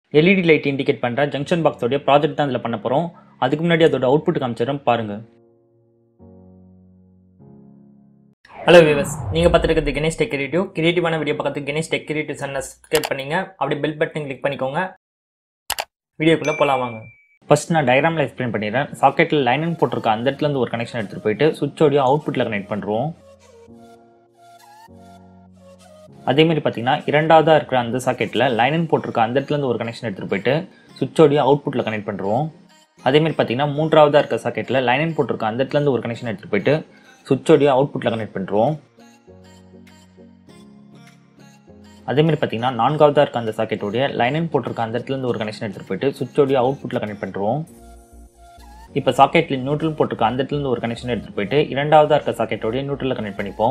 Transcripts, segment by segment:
LED light indicate பண்ணுற junction பாக்ஸோடைய project தான் இதில் பண்ண போகிறோம் அதுக்கு முன்னாடி அதோட அவுட்புட் காமிச்சிடும் பாருங்கள் ஹலோ விவஸ் நீங்கள் பார்த்துருக்கிறது கணேஷ் டெக் கிரியேட்டிவ் கிரியேட்டிவான வீடியோ பார்க்கறதுக்கு Ganesh tech creative channel subscribe பண்ணிங்க அப்படியே பெல் பட்டன் கிளிக் பண்ணிக்கோங்க வீடியோக்குள்ளே போகலாம் வாங்க ஃபர்ஸ்ட் நான் டயக்ராமில் எக்ஸ்பிளைன் பண்ணிடுறேன் சாக்கெட்டில் லைன் போட்டிருக்க அந்த இடத்துலேருந்து ஒரு கனெக்ஷன் எடுத்துகிட்டு போயிட்டு சுவிட்சோடைய அவுட்புட்டில் கனெக்ட் பண்ணுறோம் அதேமாதிரி பார்த்தீங்கன்னா இரண்டாவதாக இருக்கிற அந்த சாக்கெட்டில் லைன் போட்டிருக்க அந்த இடத்துலேருந்து ஒரு கனெக்ஷன் எடுத்துகிட்டு போயிட்டு சுவிட்சோடைய அவுட்புட்டில் கனெக்ட் பண்ணுறோம் அதேமாதிரி பார்த்தீங்கன்னா மூன்றாவதாக இருக்க சாக்கெட்டில் லைன் போட்டிருக்க அந்த இடத்துலேருந்து ஒரு கனெக்ஷன் எடுத்துகிட்டு போயிட்டு சுவிட்சோடைய அவுட்புட்டில் கனெக்ட் பண்ணுறோம் அதேமாதிரி பார்த்தீங்கன்னா நான்காவதாக இருக்க அந்த சாக்கெட்டோடைய லைன் போட்டிருக்க அந்த இடத்துலேருந்து ஒரு கனெக்ஷன் எடுத்துகிட்டு போயிட்டு சுவிட்சோடைய அவுட்புட்டில் கனெக்ட் பண்ணுறோம் இப்போ சாக்கெட்டில் நியூட்ரல் போட்டிருக்க அந்த இடத்துலேருந்து ஒரு கனெக்ஷன் எடுத்துகிட்டு போயிட்டு இரண்டாவதாக இருக்க சாக்கெட்டோடைய நியூட்ரலில் கனெக்ட் பண்ணிப்போம்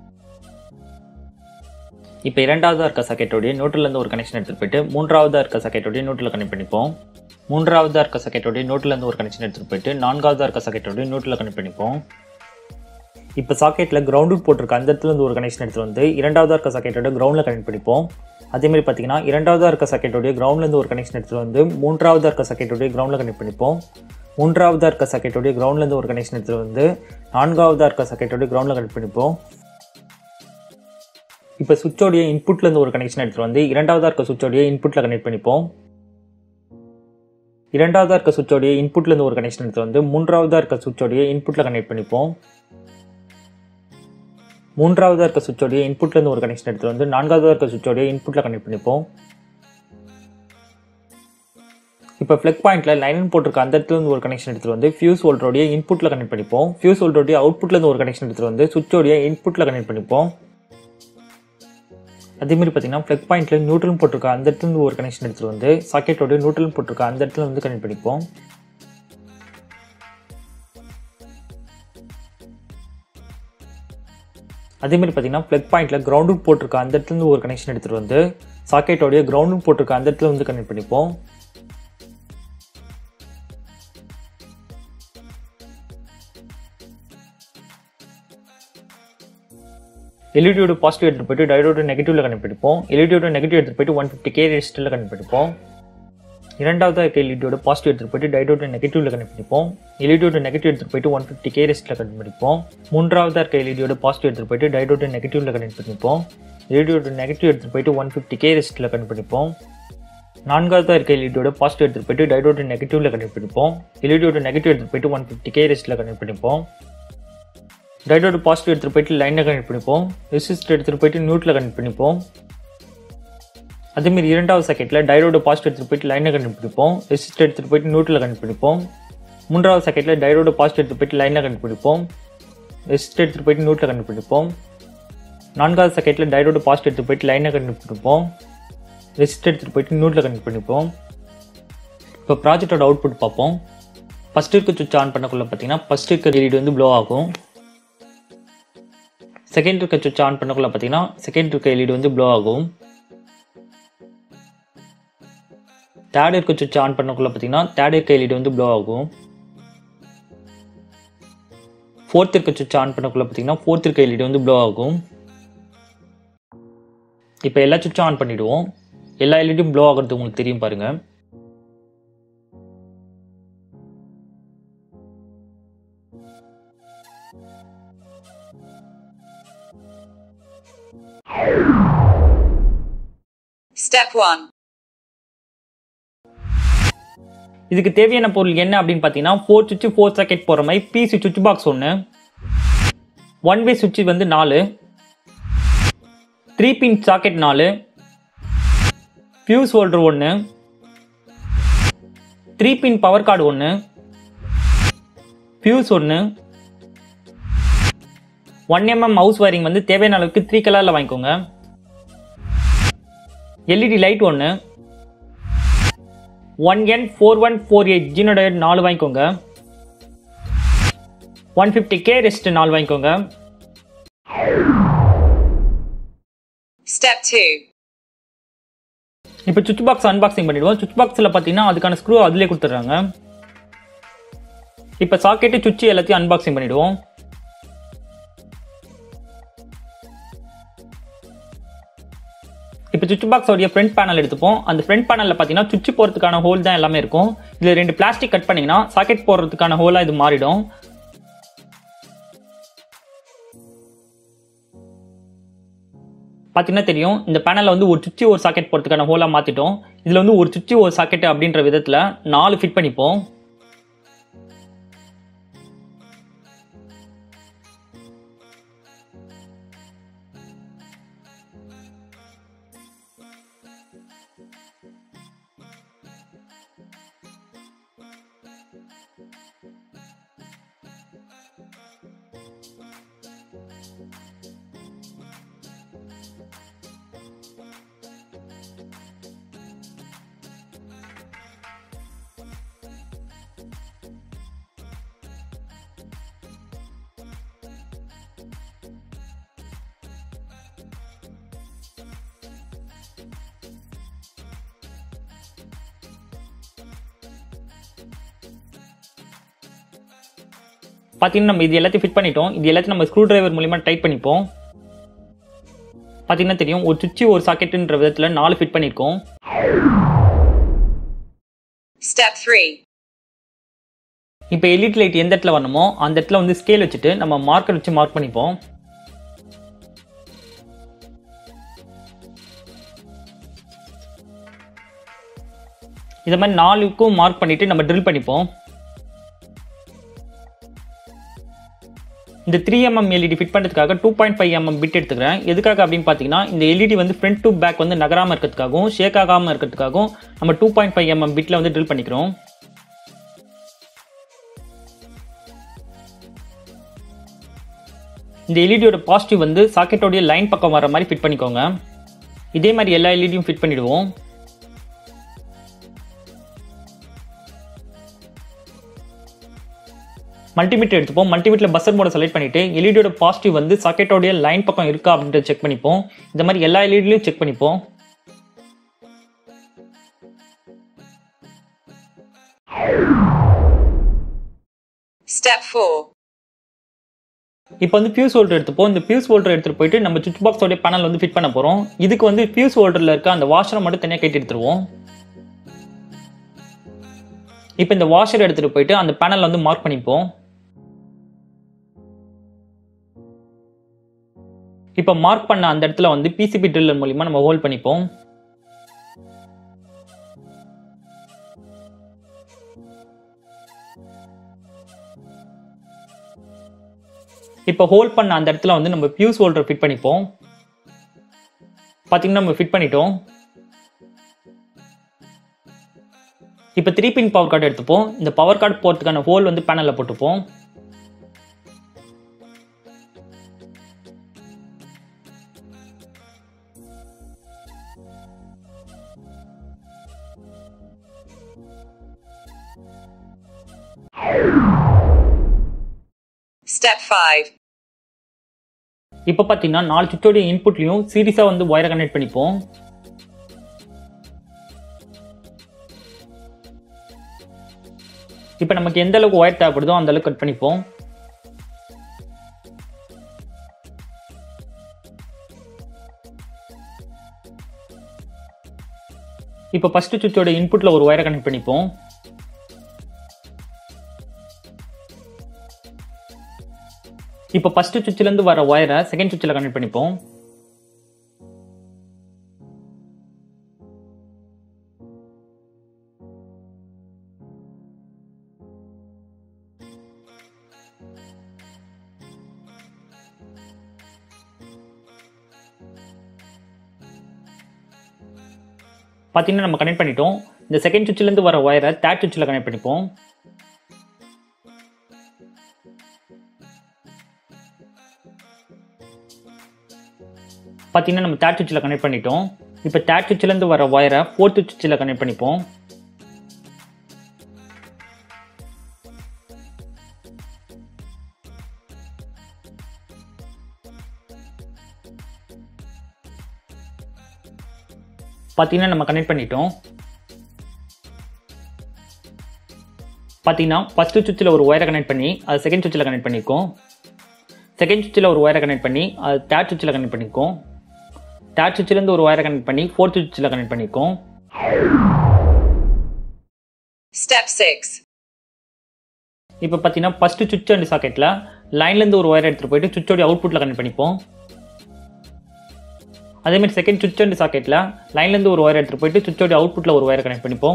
இப்போ இரண்டாவதாக இருக்க சாக்கெட்டோடைய நியூட்ரலேருந்து ஒரு கனெக்ஷன் எடுத்துகிட்டு போயிட்டு மூன்றாவதாக இருக்க சாக்கெட்டோடைய நியூட்ரலில் கனெக்ட் பண்ணிப்போம் மூன்றாவதாக இருக்க சாக்கெட்டோடைய நியூட்ரலேருந்து ஒரு கனெக்ஷன் எடுத்துகிட்டு போயிட்டு நான்காவதாக இருக்க சாக்கெட்டோடைய நியூட்ரலில் கனெக்ட் பண்ணிப்போம் இப்போ சாக்கெட்டில் கிரவுண்ட் போட்டிருக்க அந்த இடத்துலேருந்து ஒரு கனெக்ஷன் எடுத்துகிட்டு வந்து இரண்டாவதாக இருக்க சாக்கெட்டோட கிரவுண்டில் கனெக்ட் பண்ணிப்போம் அதேமாதிரி பார்த்தீங்கன்னா இரண்டாவதாக இருக்க சாக்கெட்டோடைய கிரவுண்ட்லேருந்து ஒரு கனெக்ஷன் எடுத்துகிட்டு வந்து மூன்றாவதாக இருக்க சாக்கெட்டோடைய கிரவுண்டில் கனெக்ட் பண்ணிப்போம் மூன்றாவதாக இருக்க சாக்கெட்டோடைய கிரவுண்ட்லேருந்து ஒரு கனெக்ஷன் எடுத்துகிட்டு வந்து நான்காவதாக இருக்க சாக்கெட்டோடைய கிரவுண்டில் கனெக்ட் பண்ணிப்போம் இப்போ சுவிட்சோடைய இன்புட்லேருந்து ஒரு கனெக்ஷன் எடுத்துகிட்டு வந்து இரண்டாவதாக இருக்க சுவிட்சோடைய இன்புட்டில் கனெக்ட் பண்ணிப்போம் இரண்டாவதாக இருக்க சுவிட்சோடைய இன்புட்லேருந்து ஒரு கனெக்ஷன் எடுத்து வந்து மூன்றாவதாக இருக்க சுவிட்சோடைய இன்புட்டில் கனெக்ட் பண்ணிப்போம் மூன்றாவதாக இருக்க சுவிட்சோடைய இன்புட்லேருந்து ஒரு கனெக்ஷன் எடுத்து வந்து நான்காவதாக இருக்க சுவிட்சோடைய இன்புட்டில் கனெக்ட் பண்ணிப்போம் இப்போ ஃப்ளக் பாயிண்ட்டில் லைன் போட்டிருக்க அந்த இடத்துலேருந்து ஒரு கனெக்ஷன் எடுத்துகிட்டு வந்து ஃபியூஸ் வோல்டோடைய இன்புட்டில் கனெக்ட் பண்ணிப்போம் ஃபியூஸ் வோல்டோடைய அவுட்புட்லேருந்து ஒரு கனெக்ஷன் எடுத்துகிட்டு வந்து சுவிட்சோடைய இன்புட்டில் கனெக்ட் பண்ணிப்போம் அதேமாதிரி பார்த்தீங்கன்னா ஃப்ளக் பாயிண்ட்டில் நியூட்ரல் போட்டிருக்க அந்த இடத்துலேருந்து ஒரு கனெக்ஷன் எடுத்துகிட்டு வந்து சாக்கெட்டோட நியூட்ரல் போட்டிருக்க அந்த இடத்துல வந்து கனெக்ட் பண்ணிப்போம் அதேமாதிரி பார்த்தீங்கன்னா ஃப்ளக் பாயிண்ட்டில் கிரவுண்டு போட்டிருக்க அந்த இடத்துலேருந்து ஒரு கனெக்ஷன் எடுத்துகிட்டு வந்து சாக்கெட்டோடைய கிரவுண்டு போட்டிருக்க அந்த இடத்துல வந்து கனெக்ட் பண்ணிப்போம் எல்இடியோட பாசிட்டிவ் எடுத்துகிட்டு போயிட்டு டையோட நெகட்டிவ்ல கனெக்ட் பண்ணிப்போம் எல்இடியோட நெகட்டிவ் எடுத்துகிட்டு போயிட்டு ஒன் ஃபிஃப்டி கே ரெஜிஸ்டரில் கனெக்ட் பண்ணிப்போம் இரண்டாவது இருக்க எல்இடியோட பாசிட்டிவ் எடுத்துகிட்டு போயிட்டு டையோட நெகட்டிவ்ல கனெக்ட் பண்ணிப்போம் எல்இடியோட நெகட்டிவ் எடுத்துகிட்டு போயிட்டு ஒன் ஃபிஃப்டி கே ரெஜிஸ்டரில் கனெக்ட் பண்ணிப்போம் மூன்றாவதாக இருக்க எல்இடியோட பாசிட்டிவ் எடுத்துகிட்டு போயிட்டு டையோட நெகட்டிவ்ல கனெக்ட் பண்ணிப்போம் எல்இடியோட நெகட்டிவ் எடுத்துகிட்டு போயிட்டு ஒன் ஃபிஃப்டி கே ரெஜிஸ்டரில் கனெக்ட் பண்ணிப்போம் நான்காவதாக இருக்க எல்இடியோட பாசிட்டிவ் எடுத்துகிட்டு போயிட்டு டையோட நெகட்டிவ்ல கனெக்ட் பண்ணிப்போம் எல்இடியோட நெகட்டிவ் எடுத்துகிட்டு போயிட்டு ஒன் ஃபிஃப்டி கே ரெஜிஸ்டரில் கனெக்ட் பண்ணிப்போம் டைடோட பாசிட்டிவ் எடுத்துகிட்டு போயிட்டு லைனை கனெக்ட் பண்ணிப்போம் ரெசிஸ்டர் எடுத்துகிட்டு போயிட்டு நியூட்ரில் கனெக்ட் பண்ணிப்போம் அதேமாரி இரண்டாவது செகண்டில் டைரோட பாசிட்டிவ் எடுத்துகிட்டு போயிட்டு லைனை கனெக்ட் பண்ணிப்போம் ரெசிஸ்டர் எடுத்துகிட்டு போயிட்டு நியூட்ரில் கனெக்ட் பண்ணிப்போம் மூன்றாவது செகண்டில் டைரோட பாசிட்டிவ் எடுத்துகிட்டு போயிட்டு லைனை கனெக்ட் பண்ணிப்போம் ரெசிஸ்டர் எடுத்துகிட்டு போயிட்டு நியூட்ரில் கனெக்ட் பண்ணிப்போம் நான்காவது செகண்டில் டைரோட பாசிட்டிவ் எடுத்துகிட்டு போயிட்டு லைனை கனெக்ட் பண்ணிப்போம் ரெசிஸ்டர் எடுத்துகிட்டு போயிட்டு நியூட்ரில் கனெக்ட் பண்ணிப்போம் இப்போ ப்ராஜெக்டோட அவுட்புட் பார்ப்போம் ஃபஸ்ட் இருக்க சுவிட்ச் ஆன் பண்ணக்குள்ள பார்த்தீங்கன்னா ஃபஸ்ட் இருக்க எல்இடி வந்து ப்ளோ ஆகும் செகண்ட் இருக்க சுவிட்ச் ஆன் பண்ணக்குள்ள பார்த்தீங்கன்னா செகண்ட் இருக்க எல்இடி வந்து ப்ளோ ஆகும் தேர்ட் இருக்க சுவிட்ச் ஆன் பண்ணக்குள்ள பார்த்தீங்கன்னா தேர்ட் இருக்க எல்இடி வந்து ப்ளோ ஆகும் ஃபோர்த் இருக்க சுவிட்ச் ஆன் பண்ணக்குள்ள பார்த்தீங்கன்னா ஃபோர்த் இருக்க எல்இடி வந்து ப்ளோ ஆகும் இப்போ எல்லா சுவிட்சும் ஆன் பண்ணிவிடுவோம் எல்லா எல்இடியும் ப்ளோ ஆகிறது உங்களுக்கு தெரியும் பாருங்கள் Step 1. இதுக்கு தேவையான பொருள் என்ன அப்படின்னு பார்த்தீங்கன்னா ஃபோர் சுவிட்ச் ஃபோர் சாக்கெட் போகிற மாதிரி பிசி சுவிட்ச் பாக்ஸ் ஒன்று ஒன் வே சுவிட்ச் வந்து நாலு த்ரீ பின் சாக்கெட் நாலு ஃபியூஸ் ஹோல்டர் ஒன்று த்ரீ பின் பவர் கார்டு ஒன்று ஃபியூஸ் ஒன்று ஒன் எம்எம் ஹவுஸ் வயரிங் வந்து தேவையான அளவுக்கு த்ரீ கலரில் வாங்கிக்கோங்க எல்இடி லைட் ஒன்று one N four one four eight zener diode நாலு வாங்கிக்கோங்க ஒன் ஃபிஃப்டி கே ரெஸ்ட் நாலு வாங்கிக்கோங்க Step 2. இப்போ சுவிட்ச் பாக்ஸ் அன்பாக்சிங் பண்ணிடுவோம் சுவிட்ச் பாக்ஸில் பார்த்தீங்கன்னா அதுக்கான ஸ்க்ரூ அதிலே கொடுத்துட்றாங்க இப்போ சாக்கெட்டு சுவிட்ச் எல்லாத்தையும் அன்பாக்சிங் பண்ணிடுவோம் இப்போ சுவிட்ச் பாக்ஸோடைய ஃப்ரண்ட் பேனல் எடுத்துப்போம் அந்த ஃப்ரண்ட் பேனலில் பார்த்தீங்கன்னா சுவிட்ச் போகிறதுக்கான ஹோல் தான் எல்லாமே இருக்கும் இதில் ரெண்டு பிளாஸ்டிக் கட் பண்ணிங்கன்னா சாக்கெட் போடுறதுக்கான ஹோலாக இது மாறிடும் பார்த்தீங்கன்னா தெரியும் இந்த பேனலில் வந்து ஒரு சுவிட்ச் ஒரு சாக்கெட் போகிறதுக்கான ஹோலாக மாற்றிட்டோம் இதில் வந்து ஒரு சுவிட்ச் ஒரு சாக்கெட் அப்படின்ற விதத்தில் நாலு ஃபிட் பண்ணிப்போம் பார்த்தீங்கன்னா நம்ம இது எல்லாத்தையும் ஃபிட் பண்ணிட்டோம் இது எல்லாத்தையும் நம்ம ஸ்க்ரூ டிரைவர் மூலிமா டைட் பண்ணிப்போம் பார்த்தீங்கன்னா தெரியும் ஒரு சுவிட்ச் ஒரு சாக்கெட்டுன்ற விதத்தில் நாலு ஃபிட் பண்ணியிருக்கோம் Step 3. இப்போ எலிட் லைட் எந்த இடத்துல வரணுமோ அந்த இடத்துல வந்து ஸ்கேல் வச்சுட்டு நம்ம மார்க்கர் வச்சு மார்க் பண்ணிப்போம் இதை மாதிரி நாலுக்கும் மார்க் பண்ணிட்டு நம்ம ட்ரில் பண்ணிப்போம் இந்த த்ரீ எம்எம் எல்இடி ஃபிட் பண்ணுறதுக்காக two point five MM bit எடுத்துக்கிறேன் எதுக்காக அப்படின்னு பார்த்தீங்கன்னா இந்த எல்இடி வந்து ஃப்ரண்ட் டு பேக் வந்து நகராமல் இருக்கிறதுக்காகவும் ஷேக் ஆகாமல் இருக்கிறதுக்காகவும் நம்ம டூ பாயிண்ட் ஃபைவ் எம்எம் பிட்டில் வந்து ட்ரில் பண்ணிக்கிறோம் இந்த எல்இடியோட பாசிட்டிவ் வந்து சாக்கெட்டோடைய லைன் பக்கம் வர மாதிரி ஃபிட் பண்ணிக்கோங்க இதே மாதிரி எல்லா எல்இடியும் ஃபிட் பண்ணிடுவோம் மல்டிமீட்டர் எடுத்துப்போம் மல்டிமீட்டர் பஸ்ஸர் மோட செலக்ட் பண்ணிட்டு எல்இடியோட பாசிட்டிவ் வந்து சாக்கெட்டோடைய லைன் பக்கம் இருக்கா அப்படின்றத செக் பண்ணிப்போம் இந்த மாதிரி எல்லா எல்இடிலையும் செக் பண்ணிப்போம் Step 4. இப்போ வந்து ஃபியூஸ் ஹோல்டர் எடுத்துப்போம் இந்த ஃபியூஸ் ஹோல்டர் எடுத்துட்டு போயிட்டு நம்ம சுவிட்ச் பாக்ஸோட பேனல் வந்து ஃபிட் பண்ண போறோம் இதுக்கு வந்து ஃபியூஸ் ஹோல்டர்ல இருக்க அந்த வாஷரை மட்டும் தனியாக கட்டி எடுத்துருவோம் இப்போ இந்த வாஷர் எடுத்துட்டு போயிட்டு அந்த பேனல் வந்து மார்க் பண்ணிப்போம் இப்போ மார்க் பண்ண அந்த இடத்துல வந்து பிசிபி ட்ரில்லர் மூலிமா நம்ம ஹோல்ட் பண்ணிப்போம் இப்போ ஹோல்ட் பண்ண அந்த இடத்துல வந்து நம்ம ஃபியூஸ் ஹோல்டர் ஃபிட் பண்ணிப்போம் பார்த்தீங்கன்னா நம்ம ஃபிட் பண்ணிட்டோம் இப்போ த்ரீ பின் பவர் கார்டு எடுத்துப்போம் இந்த பவர் கார்டு போகிறதுக்கான ஹோல் வந்து பேனலில் போட்டுப்போம் Step 5. இப்போ பார்த்தீங்கன்னா நாலு சுவிட்சோடைய இன்புட்லையும் சீரியஸாக வந்து ஒயரை கனெக்ட் பண்ணிப்போம் இப்போ நமக்கு எந்த அளவுக்கு ஒயர் தேவைப்படுதோ அந்த அளவுக்கு கட் பண்ணிப்போம் இப்போ ஃபர்ஸ்ட் சுவிட்சோட இன்புட்டில் ஒரு ஒயரை கனெக்ட் பண்ணிப்போம் இப்போ ஃபர்ஸ்ட் சுவிட்சிலேருந்து வர ஒயரை செகண்ட் சுவிட்சில் கனெக்ட் பண்ணிப்போம் பார்த்தீங்கன்னா நம்ம கனெக்ட் பண்ணிட்டோம் இந்த செகண்ட் சுவிட்சிலேருந்து வர ஒயரை தேர்ட் சுவிட்சில் கனெக்ட் பண்ணிப்போம் பார்த்தீங்கன்னா நம்ம தேர்ட் சுவிட்சில் கனெக்ட் பண்ணிட்டோம் இப்போ தேர்ட் சுவிட்சிலேருந்து வர ஒயரை ஃபோர்த் சுவிட்சில் கனெக்ட் பண்ணிப்போம் பார்த்தீங்கன்னா நம்ம கனெக்ட் பண்ணிட்டோம் பார்த்தீங்கன்னா ஃபர்ஸ்ட் சுவிட்சில் ஒரு ஒயரை கனெக்ட் பண்ணி அது செகண்ட் சுவிட்சில் கனெக்ட் பண்ணியிருக்கோம் செகண்ட் சுவிட்சில் ஒரு ஒயரை கனெக்ட் பண்ணி அது தேர்ட் சுவிட்சில் கனெக்ட் பண்ணியிருக்கோம் தேர்ட் சுவிட்சிலேருந்து ஒரு ஒயரை கனெக்ட் பண்ணி ஃபோர்த் சுவிட்சில் கனெக்ட் பண்ணியிருக்கோம் Step 6. இப்போ பார்த்தீங்கன்னா ஃபஸ்ட்டு சுவிட்ச் அண்ட் சாக்கெட்டில் லைன்லேருந்து ஒரு ஒயர் எடுத்துகிட்டு போயிட்டு சுவிட்சோடைய அவுட்புட்டில் கனெக்ட் பண்ணிப்போம் அதேமாதிரி செகண்ட் சுவிட்ச் அண்ட் சாக்கெட்டில் லைன்லேருந்து ஒரு ஒயர் எடுத்துகிட்டு போயிட்டு சுவிட்சோடைய அவுட்புட்டில் ஒரு ஒயரை கனெக்ட் பண்ணிப்போம்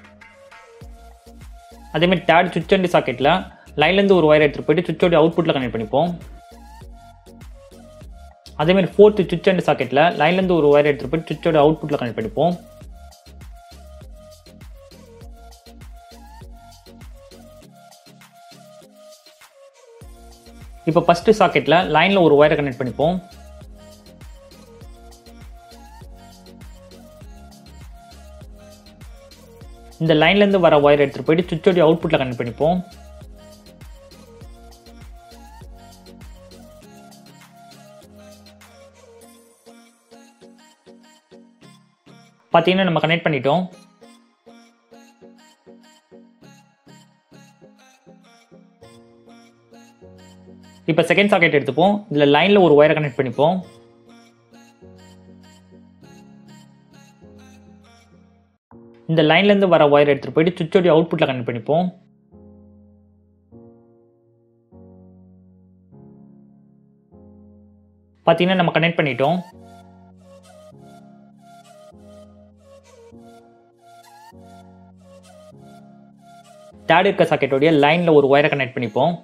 அதேமாதிரி தேர்ட் சுவிட்ச் அண்ட் சாக்கெட்டில் லைன்லேருந்து ஒரு ஒயர் எடுத்துகிட்டு போயிட்டு சுவிட்சோடைய அவுட்புட்டில் கனெக்ட் பண்ணிப்போம் அதேமாதிரி ஃபோர்த் சுவிட்ச் அண்ட் சாக்கெட்டில் லைன்லேருந்து ஒரு ஒயர் எடுத்துகிட்டு போயிட்டு சுவிட்சோட அவுட்புட்டில் கனெக்ட் பண்ணிப்போம் இப்போ ஃபஸ்ட்டு சாக்கெட்டில் லைனில் ஒரு ஒயரை கனெக்ட் பண்ணிப்போம் இந்த லைன்லேருந்து வர ஒயர் எடுத்துகிட்டு போயிட்டு சுவிட்சோடைய அவுட்புட்டில் கனெக்ட் பண்ணிப்போம் பார்த்தீங்கன்னா நம்ம கனெக்ட் பண்ணிட்டோம் இப்போ செகண்ட் சாக்கெட் எடுத்துப்போம் இதில் லைனில் ஒரு ஒயரை கனெக்ட் பண்ணிப்போம் இந்த லைன்லேருந்து வர ஒயர் எடுத்துகிட்டு போயிட்டு சுவிட்சோடைய அவுட்புட்டில் கனெக்ட் பண்ணிப்போம் பார்த்தீங்கன்னா நம்ம கனெக்ட் பண்ணிட்டோம் தேர்ட் இருக்க சாக்கெட்டோடைய லைனில் ஒரு ஒயரை கனெக்ட் பண்ணிப்போம்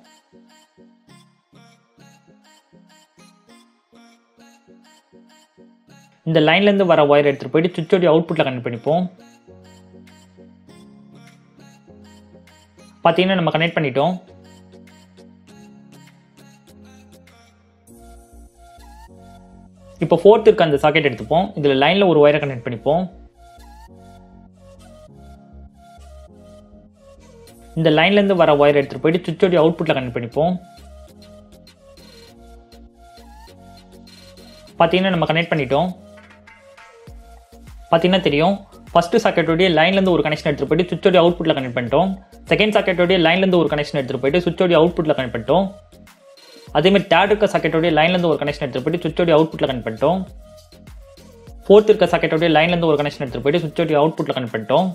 இந்த லைன்லேருந்து வர ஒயர் எடுத்துகிட்டு போயிட்டு சுவிட்சோடைய அவுட்புட்டில் கனெக்ட் பண்ணிப்போம் பார்த்தீங்கன்னா நம்ம கனெக்ட் பண்ணிட்டோம் இப்போ ஃபோர்த் இருக்க அந்த சாக்கெட் எடுத்துப்போம் இதில் லைனில் ஒரு ஒயரை கனெக்ட் பண்ணிப்போம் இந்த லைன்லேருந்து வர ஒயர் எடுத்துகிட்டு போயிட்டு சுவிட்சோடைய அவுட்புட்டில் கனெக்ட் பண்ணிப்போம் பார்த்தீங்கன்னா நம்ம கனெக்ட் பண்ணிட்டோம் பார்த்தீங்கன்னா தெரியும் ஃபஸ்ட்டு சாக்கெட்டோடைய லைன்லேருந்து ஒரு கனெக்ஷன் எடுத்துகிட்டு போயிட்டு சுவிட்சோடைய அவுட்புட்டில் கனெக்ட் பண்ணிட்டோம் செகண்ட் சாக்கெட்டோடைய லைன்லேருந்து ஒரு கனெக்ஷன் எடுத்துகிட்டு போயிட்டு சுவிட்சோடைய அவுட்புட்டில் கனெக்ட் பண்ணிட்டோம் அதேமாதிரி தேர்ட் இருக்க சாக்கெட்டோடைய லைன்லேருந்து ஒரு கனெக்ஷன் எடுத்துகிட்டு போயிட்டு சுவிட்சோடைய அவுட்புட்டில் கனெக்ட் பண்ணிட்டோம் ஃபோர்த் இருக்க சாக்கெட்டோடைய லைன்லேருந்து ஒரு கனெக்ஷன் எடுத்துகிட்டு போயிட்டு சுவிட்சோடைய அவுட்புட்டில் கனெக்ட் பண்ணிட்டோம்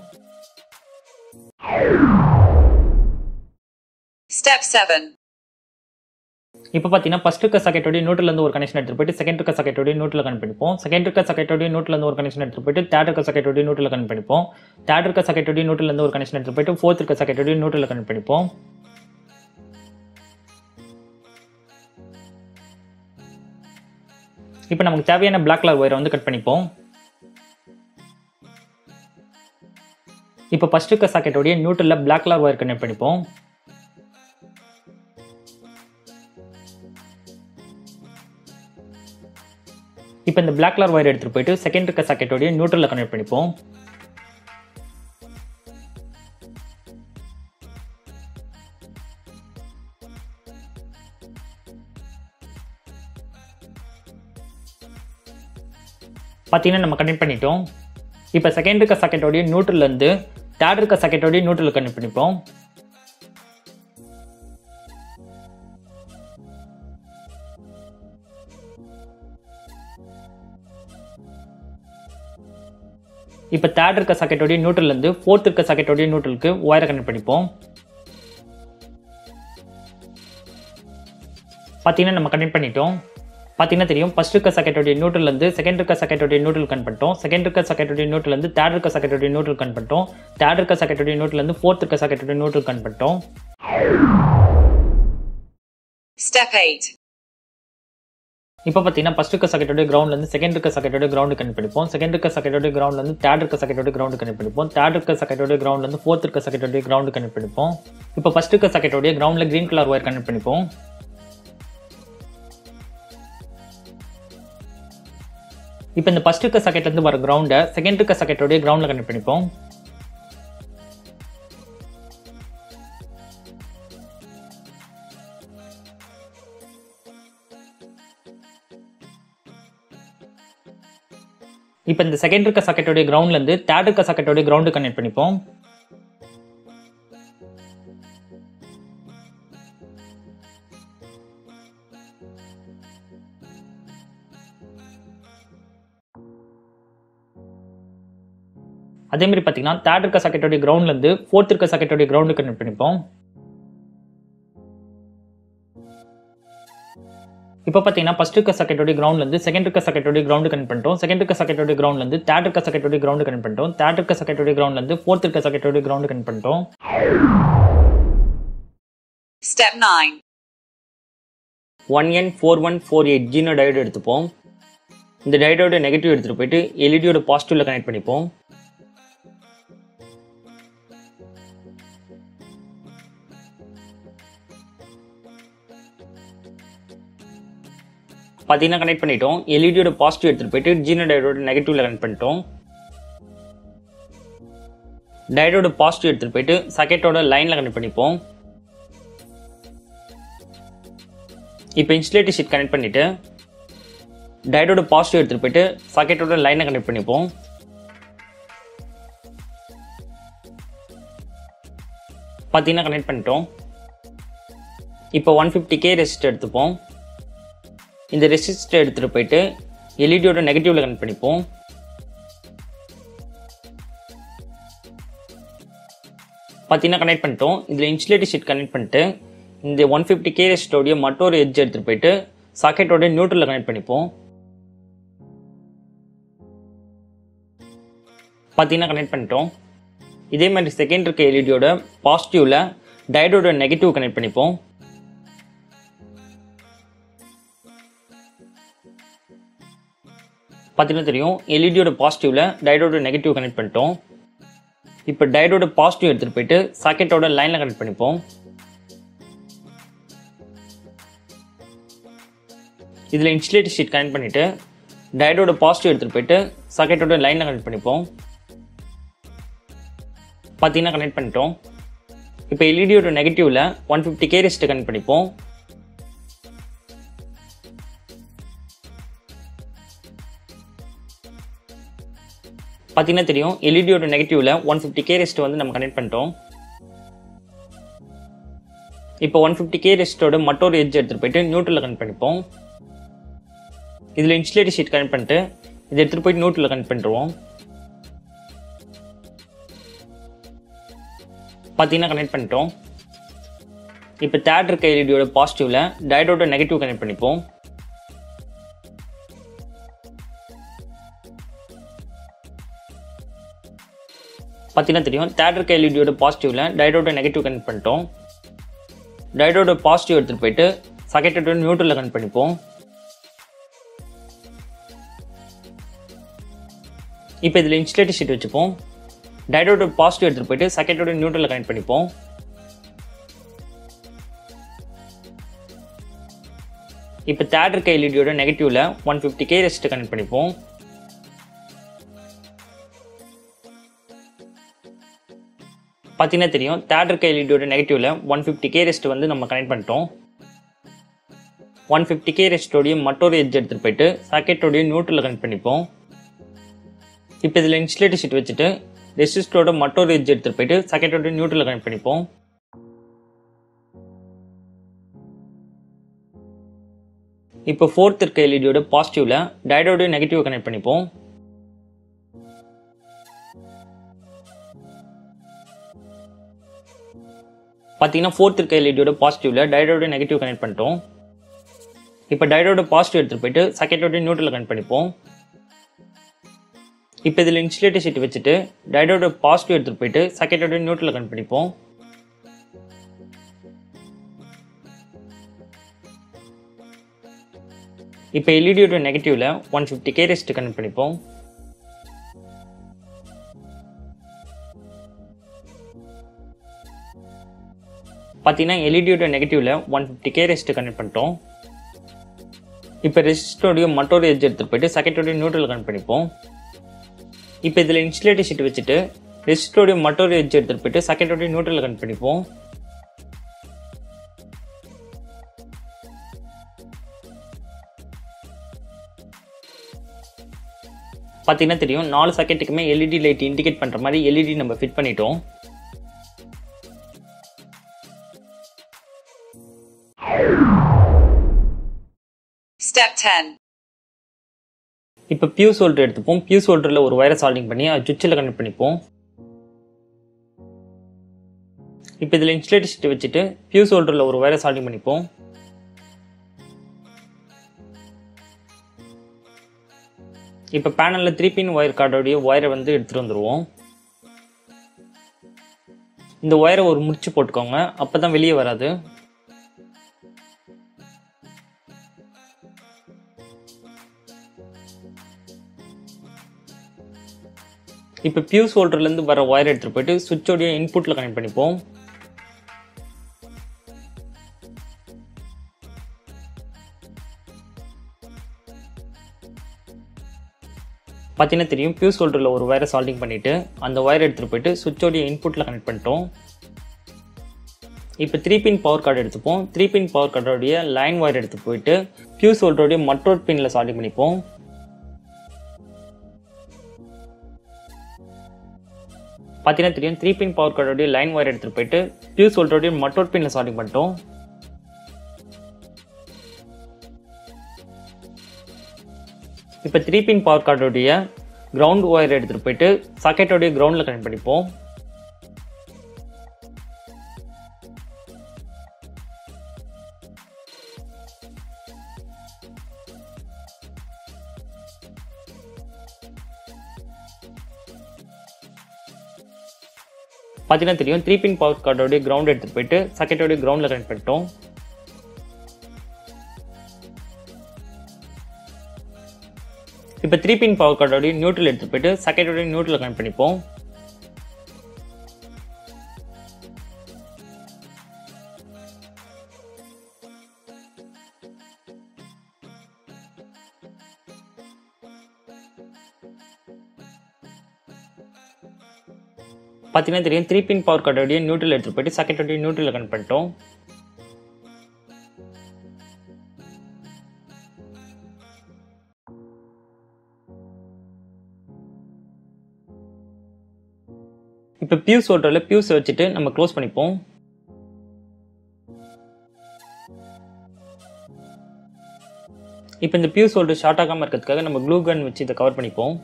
Step 7. இப்போ பார்த்தீங்கன்னா ஃபஸ்ட் இருக்க சாக்கெட்டோடைய நோட்டிலேருந்து ஒரு கனெக்ஷன் எடுத்துட்டு போயிட்டு செகண்ட் இருக்க சாக்கெட்டோடைய நோட்டில் கனெக்ட் பண்ணிப்போம் செகண்ட் இருக்க சாக்கெட்டோடைய நோட்டிலேருந்து ஒரு கனெக்ஷன் எடுத்துட்டு போயிட்டு தேர்ட் இருக்க சாக்கெட்டோடைய நோட்டில் கனெக்ட் பண்ணிப்போம் தேர்ட் இருக்க சாக்கெட்டோடைய நோட்டிலேருந்து ஒரு கனெக்ஷன் எடுத்துட்டு போயிட்டு ஃபோர்த் இருக்க சாக்கெட்டோடைய நோட்டில் கனெக்ட் பண்ணிப்போம் இப்போ நமக்கு தேவையான பிளாக் கலர் ஒயரை வந்து கட் பண்ணிப்போம் இப்போ ஃபஸ்ட் இருக்க சாக்கெட்டோடைய நியூட்ரலில் பிளாக் கலர் ஒயர் கனெக்ட் பண்ணிப்போம் இப்போ இந்த பிளாக் கலர் ஒயர் எடுத்துகிட்டு போயிட்டு செகண்ட் இருக்க சாக்கெட்டோடைய நியூட்ரலில் கனெக்ட் பண்ணிப்போம் பார்த்தீங்கன்னா நம்ம கனெக்ட் பண்ணிட்டோம் இப்போ செகண்ட் இருக்க சாக்கெட்டோடைய நியூட்ரல்லேருந்து தேர்ட் இருக்க சாக்கெட்டோடைய நியூட்ரல் கனெக்ட் பண்ணிப்போம் இப்போ தேர்ட் இருக்க சாக்கெட்டோடைய நியூட்ரல்லேருந்து ஃபோர்த் இருக்க சாக்கெட்டோடைய நியூட்ரலுக்கு ஒயரை கனெக்ட் பண்ணிப்போம் பார்த்தீங்கன்னா நம்ம கனெக்ட் பண்ணிட்டோம் பார்த்தீங்கன்னா தெரியும் ஃபர்ஸ்ட் இருக்க சாக்கெட்டோடைய நியூட்ரல்லேருந்து செகண்ட் இருக்க சாக்கெட்டோடைய நியூட்ரல் கன் பண்ணிட்டோம் செகண்ட் இருக்க சாக்கெட்டோடைய நியூட்ரல்லேருந்து தேர்ட் இருக்க சாக்கெட்டோடைய நியூட்ரல் கன் பண்ணிட்டோம் தேர்ட் இருக்க சாக்கெட்டோடைய நியூட்ரல்லேருந்து ஃபோர்த் இருக்க சாக்கெட்டோடைய நியூட்ரல் கன் பண்ணிட்டோம் Step 8. இப்போ பார்த்தீங்கன்னா ஃபர்ஸ்ட் இருக்க சாக்கெட்டோட கிரவுண்ட்லேருந்து செகண்ட் இருக்க சாக்கெட்டோட கிரவுண்டு கனெக்ட் பண்ணிப்போம் செகண்ட் இருக்க சாக்கெட்டோட கிரவுண்ட்லேருந்து தேர்ட் இருக்க சாக்கெட்டோட கிரவுண்டு கனெக்ட் பண்ணிப்போம் தேர்ட் இருக்க சாக்கெட்டோட கிரவுண்ட்லேருந்து ஃபோர்த் இருக்க சாக்கெட்டோட கிரவுண்டு கனெக்ட் பண்ணிப்போம் இப்போ ஃபர்ஸ்ட் இருக்க சாக்கெட்டோட கிரவுண்டில் க்ரீன் கலர் ஒயர் கனெக்ட் பண்ணிப்போம் இப்போ இந்த ஃபர்ஸ்ட் இருக்க சாக்கெட்லேருந்து வர கிரவுண்டை செகண்ட் இருக்க சாக்கெட்டோட கிரவுண்டில் கனெக்ட் பண்ணிப்போம் இப்போ இந்த செகண்ட் இருக்க சாக்கெட்டோடைய கிரவுண்ட்லேருந்து தேர்ட் இருக்க சாக்கெட்டோடைய கிரவுண்டு கனெக்ட் பண்ணிப்போம் அதே மாதிரி பார்த்தீங்கன்னா தேர்ட் இருக்க சர்க்கெட்டோடைய கிரவுண்ட்லேருந்து ஃபோர்த் இருக்க சர்க்கெட்டோடைய கிரவுண்டு கனெக்ட் பண்ணிப்போம் இப்போ பார்த்தீங்கன்னா ஃபர்ஸ்ட் இருக்க சர்க்கெட்டோடைய கிரவுண்ட்லேருந்து செகண்ட் இருக்க சர்க்கெட்டோடைய கிரவுண்டு கனெக்ட் பண்ணிட்டோம் செகண்ட் இருக்க சர்க்கெட்டோடைய கிரவுண்ட்லேருந்து தேர்ட் இருக்க சர்க்கெட்டோடைய கிரவுண்டு கனெக்ட் பண்ணிட்டோம் தேர்ட் இருக்க சர்க்கெட்டோடைய கிரவுண்ட்லேருந்து ஃபோர்த் இருக்க சர்க்கெட்டோடைய கிரவுண்டு கனெக்ட் பண்ணிட்டோம் Step 9. One N four one four eight zener diode எடுத்துப்போம் இந்த டயோடோட நெகட்டிவ் எடுத்துகிட்டு போயிட்டு எல்இடியோட பாசிட்டிவில் கனெக்ட் பண்ணிப்போம் பார்த்தீங்கன்னா கனெக்ட் பண்ணிட்டோம் எல்இடியோட பாசிட்டிவ் எடுத்துகிட்டு போயிட்டு ஜீனோ டயோடோட நெகட்டிவில் கனெக்ட் பண்ணிட்டோம் டயோடோட பாசிட்டிவ் எடுத்துகிட்டு போயிட்டு சர்க்கெட்டோட லைனில் கனெக்ட் பண்ணிப்போம் இப்போ இன்சுலேட்டர் ஷீட் கனெக்ட் பண்ணிவிட்டு டயோடோட பாசிட்டிவ் எடுத்துகிட்டு போயிட்டு சாக்கெட்டோட லைனை கனெக்ட் பண்ணிப்போம் பார்த்தீங்கன்னா கனெக்ட் பண்ணிட்டோம் இப்போ ஒன் ஃபிஃப்டி கே ரெசிஸ்டர் எடுத்துப்போம் இந்த ரெசிஸ்டர் எடுத்துகிட்டு போயிட்டு எல்இடியோட நெகட்டிவில் கனெக்ட் பண்ணிப்போம் பார்த்தீங்கன்னா கனெக்ட் பண்ணிட்டோம் இதில் இன்சுலேட்டர் ஷீட் கனெக்ட் பண்ணிட்டு இந்த ஒன் ஃபிஃப்டி கே ரெசிஸ்டோடைய மற்றொரு எட்ஜ் எடுத்துகிட்டு போயிட்டு சாக்கெட்டோட நியூட்ரலில் கனெக்ட் பண்ணிப்போம் பார்த்தீங்கன்னா கனெக்ட் பண்ணிட்டோம் இதே மாதிரி செகண்ட் இருக்க எல்இடியோட பாசிட்டிவில் டயோடோட நெகட்டிவ் கனெக்ட் பண்ணிப்போம் பார்த்தீங்கன்னா தெரியும் எல்இடியோட பாசிட்டிவில் டயோடோட நெகட்டிவ் கனெக்ட் பண்ணிட்டோம் இப்போ டயோடோட பாசிட்டிவ் எடுத்துகிட்டு போயிட்டு சாக்கெட்டோட லைனில் கனெக்ட் பண்ணிப்போம் இதில் இன்சுலேட்டர் ஷீட் கனெக்ட் பண்ணிவிட்டு டயோடோட பாசிட்டிவ் எடுத்துகிட்டு போயிட்டு சாக்கெட்டோட லைனில் கனெக்ட் பண்ணிப்போம் பார்த்தீங்கன்னா கனெக்ட் பண்ணிட்டோம் இப்போ எல்இடியோட நெகட்டிவில் one fifty K res connect பண்ணிப்போம் பார்த்தீங்கன்னா தெரியும் எல்இடியோட நெகட்டிவில் ஒன் ஃபிஃப்டி கே ரெஸ்ட் வந்து நம்ம கனெக்ட் பண்ணிட்டோம் இப்போ ஒன் ஃபிஃப்டி கே ரெஸ்ட்டோட மற்றொரு எட்ஜ் எடுத்துகிட்டு போயிட்டு நியூட்ரலில் கனெக்ட் பண்ணிப்போம் இதில் இன்சுலேட்டர் ஷீட் கனெக்ட் பண்ணிட்டு இதை எடுத்துகிட்டு போயிட்டு நியூட்ரலில் கனெக்ட் பண்ணிடுவோம் பார்த்தீங்கன்னா கனெக்ட் பண்ணிட்டோம் இப்போ தேர்ட் இருக்க எல்இடியோட பாசிட்டிவில் டயோடோட நெகட்டிவ் கனெக்ட் பண்ணிப்போம் பார்த்தீங்கன்னா தெரியும் தேர்ட் இருக்க எல்இடியோட பாசிட்டிவில் டயோடோட நெகட்டிவ் கனெக்ட் பண்ணிட்டோம் டயோடோட பாசிட்டிவ் எடுத்துகிட்டு போயிட்டு சர்க்கெட்டோட நியூட்ரலில் கனெக்ட் பண்ணிப்போம் இப்போ இதில் இன்சுலேட்டர் ஷீட் வச்சுப்போம் டயோடோட பாசிட்டிவ் எடுத்துகிட்டு போயிட்டு சர்க்கெட்டோட நியூட்ரலில் கனெக்ட் பண்ணிப்போம் இப்போ தேர்ட் இருக்க எல்இடியோட நெகட்டிவில் one fifty K res connect பண்ணிப்போம் பார்த்தீங்கன்னா தெரியும் தேர்ட் இருக்க எல்இடியோட நெகட்டிவில் ஒன் ஃபிஃப்டி கே ரெஸ்ட் வந்து நம்ம கனெக்ட் பண்ணிட்டோம் ஒன் ஃபிஃப்டி கே ரெஸ்டோடைய மற்றொரு எட்ஜ் எடுத்துகிட்டு போயிட்டு சாக்கெட்டோடைய நியூட்ரலில் கனெக்ட் பண்ணிப்போம் இப்போ இதில் இன்சுலேட்டர் ஷீட் வச்சுட்டு ரெசிஸ்டரோட மற்றொரு எட்ஜ் எடுத்துகிட்டு போயிட்டு சாக்கெட்டோட நியூட்ரலில் கனெக்ட் பண்ணிப்போம் இப்போ ஃபோர்த் இருக்க எல்இடியோட பாசிட்டிவில் டயோடோட நெகட்டிவ் கனெக்ட் பண்ணிப்போம் பார்த்தீங்கன்னா ஃபோர்த் இருக்க எல்இடியோட பாசிட்டிவில் டயோடோட நெகட்டிவ் கனெக்ட் பண்ணிட்டோம் இப்போ டயோடோட பாசிட்டிவ் எடுத்துகிட்டு போயிட்டு சர்க்கெட்டோட நியூட்ரலில் கனெக்ட் பண்ணிப்போம் இப்போ இதில் இன்சுலேட்டர் ஷீட் வச்சுட்டு டயோடோட பாசிட்டிவ் எடுத்துகிட்டு போயிட்டு சர்க்கெட்டோட நியூட்ரலில் கனெக்ட் பண்ணிப்போம் இப்போ எல்இடியோட நெகட்டிவில் one fifty K res connect பண்ணிப்போம் பார்த்தீங்கன்னா எல்இடியோட நெகட்டிவில் one fifty K res connect பண்ணிட்டோம் இப்போ ரெசிஸ்டோடைய மற்றொரு எட்ஜ் எடுத்துகிட்டு போயிட்டு சர்க்கெட்டோடைய நியூட்ரல் கனெக்ட் பண்ணிப்போம் இப்போ இதில் இன்சுலேட்டர் ஷீட் வச்சுட்டு ரெசிஸ்டோடைய மற்றொரு எட்ஜ் எடுத்துகிட்டு போயிட்டு சர்க்கெட்டோடைய நியூட்ரல் கனெக்ட் பண்ணிப்போம் பார்த்தீங்கன்னா தெரியும் நாலு சர்க்கெட்டுக்குமே எல்இடி லைட் இண்டிகேட் பண்ணுற மாதிரி எல்இடி நம்ம ஃபிட் பண்ணிட்டோம் Step 10. இப்போ பியூஸ் ஹோல்டர் எடுத்துப்போம் பியூஸ் ஹோல்டரில் ஒரு வயரை சால்டிங் பண்ணி அது சுவிட்சில் கனெக்ட் பண்ணிப்போம் இப்போ இதில் இன்சுலேட்டர் ஷீட் வச்சுட்டு பியூஸ் ஹோல்டரில் ஒரு வயரை சால்டிங் பண்ணிப்போம் இப்போ பேனலில் த்ரீ பின் ஒயர் கார்டோடைய ஒயரை வந்து எடுத்துகிட்டு வந்துடுவோம் இந்த ஒயரை ஒரு முடிச்சு போட்டுக்கோங்க அப்போ தான் வெளியே வராது இப்போ பியூஸ் ஹோல்டர்லேருந்து வர ஒயர் எடுத்துகிட்டு போயிட்டு சுவிட்சோடைய இன்புட்டில் கனெக்ட் பண்ணிப்போம் பார்த்தீங்கன்னா தெரியும் பியூஸ் ஹோல்டரில் ஒரு ஒயரை சால்டிங் பண்ணிவிட்டு அந்த ஒயர் எடுத்துகிட்டு போயிட்டு சுவிட்சோடைய இன்புட்டில் கனெக்ட் பண்ணிட்டோம் இப்போ த்ரீ பின் பவர் கார்டு எடுத்துப்போம் த்ரீ பின் பவர் கார்டோடைய லைன் ஒயர் எடுத்து போயிட்டு பியூஸ் ஹோல்டருடைய மற்றொரு பின்னில் சால்டிங் பண்ணிப்போம் பார்த்தீங்கன்னா தெரியும் த்ரீ பின் பவர் கார்டோடைய லைன் ஒயர் எடுத்துகிட்டு போயிட்டு பியூஸ் ஹோல்டருடைய மற்றொரு பின்னில் சால்டிங் பண்ணிட்டோம் இப்போ த்ரீ பின் பவர் கார்டோடைய கிரவுண்ட் ஒயர் எடுத்துகிட்டு போயிட்டு சாக்கெட்டோடைய கிரவுண்டில் கனெக்ட் பண்ணிப்போம் பார்த்தீங்கன்னா தெரியும் த்ரீ பின் பவர் கார்டோடைய கிரவுண்ட் எடுத்துகிட்டு போயிட்டு சாக்கெட்டோடைய கிரவுண்டில் கனெக்ட் பண்ணிட்டோம் இப்போ த்ரீ பின் பவர் கார்டோடைய நியூட்ரல் எடுத்து போயிட்டு சக்கெட்டோடைய நியூட்ரல் கனெக்ட் பண்ணிப்போம் பார்த்தீங்கன்னா தெரியும் த்ரீ பின் பவர் கார்டோடைய நியூட்ரல் எடுத்து போயிட்டு சக்கெட்டோடைய நியூட்ரல் கனெக்ட் பண்ணிட்டோம் இப்போ பியூஸ் ஹோல்டரில் பியூஸ் வச்சுட்டு நம்ம க்ளோஸ் பண்ணிப்போம் இப்போ இந்த பியூஸ் ஹோல்டர் ஷார்ட் ஆகாமல் இருக்கிறதுக்காக நம்ம க்ளூ கன் வச்சு இதை கவர் பண்ணிப்போம்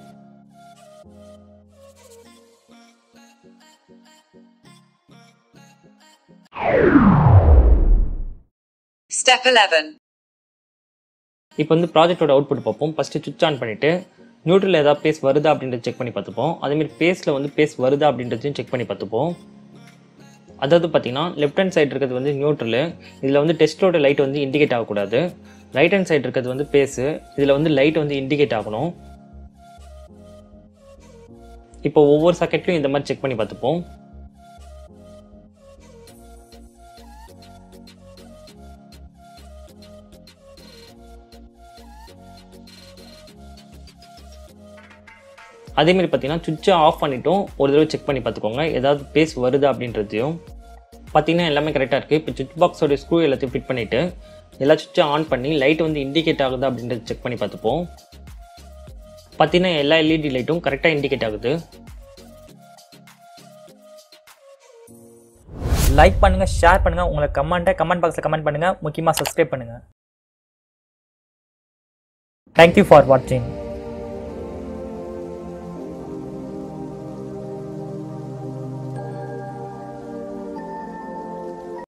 Step 11. இப்போ வந்து ப்ராஜெக்டோட அவுட்புட் பார்ப்போம் ஃபஸ்ட்டு சுவிட்ச் ஆன் பண்ணிவிட்டு நியூட்ரல் ஏதாவது பேஸ் வருதா அப்படின்றத செக் பண்ணி பார்த்துப்போம் அதேமாதிரி பேஸில் வந்து பேஸ் வருதா அப்படின்றதையும் செக் பண்ணி பார்த்துப்போம் அதாவது பார்த்தீங்கன்னா லெஃப்ட் ஹேண்ட் சைடு இருக்கிறது வந்து நியூட்ரலு இதில் வந்து டெஸ்ட்டோட லைட் வந்து இண்டிகேட் ஆகக்கூடாது ரைட் ஹேண்ட் சைடு இருக்கிறது வந்து பேஸு இதில் வந்து லைட் வந்து இண்டிகேட் ஆகணும் இப்போ ஒவ்வொரு சாக்கெட்லையும் இந்த மாதிரி செக் பண்ணி பார்த்துப்போம் அதே மாதிரி பார்த்தீங்கன்னா சுவிட்சை ஆஃப் பண்ணிட்டும் ஒரு தடவை செக் பண்ணி பார்த்துக்கோங்க ஏதாவது பேஸ் வருதா அப்படின்றதையும் பார்த்தீங்கன்னா எல்லாமே கரெக்டாக இருக்குது இப்போ சுவிட்ச் பாக்ஸோட ஸ்க்ரூ எல்லாத்தையும் ஃபிட் பண்ணிவிட்டு எல்லா சுவிட்சும் ஆன் பண்ணி லைட் வந்து இண்டிகேட் ஆகுதா அப்படின்றத செக் பண்ணி பார்த்துப்போம் பார்த்தீங்கன்னா எல்லா எல்இடி லைட்டும் கரெக்டாக இண்டிகேட் ஆகுது லைக் பண்ணுங்க ஷேர் பண்ணுங்க உங்களை கமெண்ட்டை கமெண்ட் பாக்ஸில் கமெண்ட் பண்ணுங்க முக்கியமாக சப்ஸ்கிரைப் பண்ணுங்க தேங்க்யூ ஃபார் வாட்சிங்